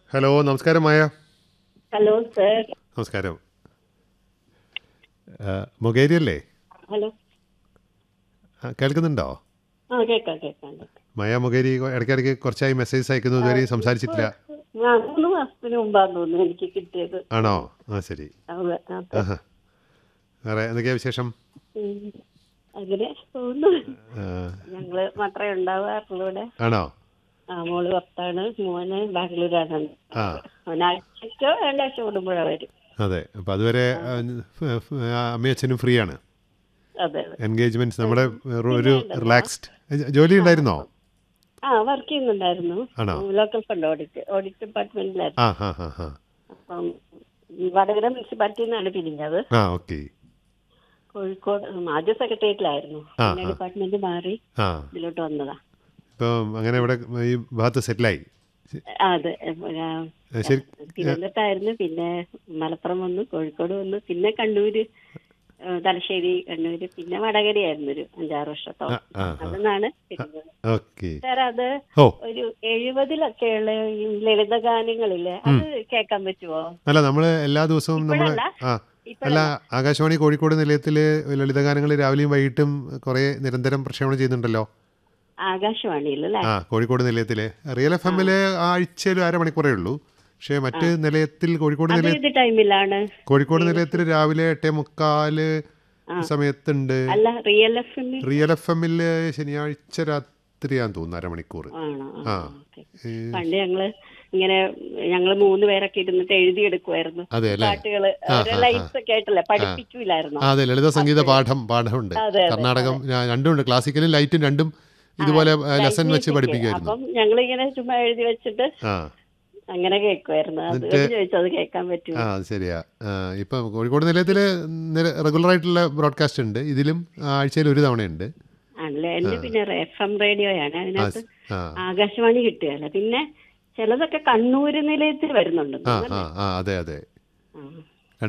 Hello നമസ്കാരം മായ hello sir നമസ്കാരം ആ, മൊകേരി അല്ലേ ഹലോ ആ, കേൾക്കുന്നുണ്ടോ ആ കേൾക്കാം കേൾക്കാം കേൾക്കാം. മായ മൊകേരി ഇടയ്ക്കിടയ്ക്ക് കുറച്ചായി മെസ്സേജ് അയക്കുന്നു ഇതുവരെ സംസാരിച്ചിട്ടില്ല ആ മൂന്ന് മാസത്തിന് മുമ്പാന്ന് തോന്നുന്നു എനിക്ക് കിട്ടിയത് ആണോ ആ ശരി അതെ, അതെ. ആഹാ വേറെ എന്തൊക്കെയാ വിശേഷം ഉം. അങ്ങനെ പോകുന്നു ആ, ഞങ്ങള് മാത്രമേ ഉണ്ടാവാറുള്ളൂ ഇവിടെ ആണോ ആ മോള് പുറത്താണ് മോന് ബാംഗ്ലൂരാണ് ആ ഒരാഴ്ചക്കോ രണ്ടാഴ്ച കൂടുമ്പോഴാ വരും അതെ അപ്പം അതുവരെ ആ, ഫ- ഫ- ആ, അമ്മയും അച്ഛനും ഫ്രീ ആണ് അതെ അതെ എൻഗേജ്മെന്റ്സ് നമ്മുടെ ഒരു- ഒരു റിലാക്സ്ഡ് ജോലി ഉണ്ടായിരുന്നോ ആ വർക്ക് ചെയ്യുന്നുണ്ടായിരുന്നു ആണോ? ലോക്കൽ ഫണ്ട് ഓഡിറ്റ് ഓഡിറ്റ് ഡിപ്പാർട്ട്മെന്റിലായിരുന്നു ആ ഹാ ഹാ ഹാ അപ്പം വടകര മുനിസിപ്പാലിറ്റിയിൽ നിന്നാണ് പിരിഞ്ഞത് ആ ഓക്കെ കോഴിക്കോട് ഉം, ആദ്യം സെക്രട്ടേറിയറ്റിലായിരുന്നു ആ, പിന്നെ ഡിപ്പാർട്ട്മെന്റ് മാറി ആ ഇതിലോട്ട് വന്നതാ ഇപ്പം അങ്ങനെ ഇവിടെ ഈ ഭാഗത്ത് സെറ്റിലായി ആ, അതെ ഉം, ആ, ആ, ശരി തിരുവനന്തപുരത്തായിരുന്നു പിന്നെ മലപ്പുറം വന്നു കോഴിക്കോട് വന്നു പിന്നെ കണ്ണൂര് ആ, തലശ്ശേരി കണ്ണൂര് പിന്നെ വടകരയായിരുന്നു ഒരു അഞ്ചാറ് വർഷത്തോളം ആ, ആ, ആ. അതെന്നാണ് പിരിഞ്ഞത് ഓക്കെ സാർ അത് ഓ ഒരു എഴുപതിലൊക്കെയുള്ള ഈ ലളിതഗാനങ്ങളില്ലേ അത് കേൾക്കാൻ പറ്റുമോ അല്ല നമ്മൾ എല്ലാ ദിവസവും നമ്മൾ ഇപ്പോഴല്ല. ആ അല്ല ആകാശവാണി കോഴിക്കോട് നിലയത്തിൽ ലളിതഗാനങ്ങൾ രാവിലെയും വൈകിട്ടും കുറേ നിരന്തരം പ്രക്ഷേപണം ചെയ്യുന്നുണ്ടല്ലോ ആകാശവാണിയിൽ അല്ലേ ആ കോഴിക്കോട് നിലയത്തിൽ റിയൽ എഫ് എമ്മിൽ ആഴ്ചയിൽ അരമണിക്കൂറേ ഉള്ളൂ പക്ഷേ മറ്റ് നിലയത്തിൽ കോഴിക്കോട് അത് നിലയ ഏത് ടൈമിലാണ് കോഴിക്കോട് നിലയത്തിൽ രാവിലെ എട്ടേ മുക്കാല് സമയത്തുണ്ട് അല്ല real F M real F എമ്മിൽ ശനിയാഴ്ച രാത്രിയാന്ന് തോന്നുന്നു അരമണിക്കൂർ ആണോ ആ. ആ, ഓക്കേ. പണ്ട് ഞങ്ങള് ഇങ്ങനെ ഞങ്ങള് മൂന്ന് പേരൊക്കെ ഇരുന്നിട്ട് എഴുതിയെടുക്കുമായിരുന്നു അതെ അല്ലേ പാട്ടുകള് ഓരോ ലൈൻസ് ഒക്കെ ആയിട്ടല്ലേ പഠിപ്പിക്കൂലായിരുന്നു ആ, അതെ ലളിത സംഗീത പാഠം പാഠമുണ്ട് അതെ, അതെ, കർണാടകം ഞാൻ രണ്ടും ഉണ്ട് ക്ലാസിക്കലും ലൈറ്റും രണ്ടും ഇതുപോലെ ലെസൺ വെച്ച് പഠിപ്പിക്കുമായിരുന്നു അപ്പം ഞങ്ങൾ ഇങ്ങനെ ചുമ്മാ എഴുതി വെച്ചിട്ട് ആ അങ്ങനെ കേൾക്കുമായിരുന്നു അതുകൊണ്ട് ചോദിച്ചത് കേൾക്കാൻ പറ്റുമോ ആ അത് ശരിയാ ആ, ഇപ്പം കോഴിക്കോട് നിലയത്തിൽ റെഗുലർ ആയിട്ടുള്ള ബ്രോഡ്കാസ്റ്റ് ഉണ്ട് ഇതിലും ആഴ്ചയിൽ ഒരു തവണയുണ്ട് ആണല്ലേ എന്റെ പിന്നെ എഫ് എം റേഡിയോയാണ് അതിനകത്ത് ആ ആകാശവാണി കിട്ടുകയല്ല പിന്നെ ചിലതൊക്കെ കണ്ണൂര് നിലയത്തിൽ വരുന്നുണ്ട് ആ ആ ആ അതെ അതെ ആ.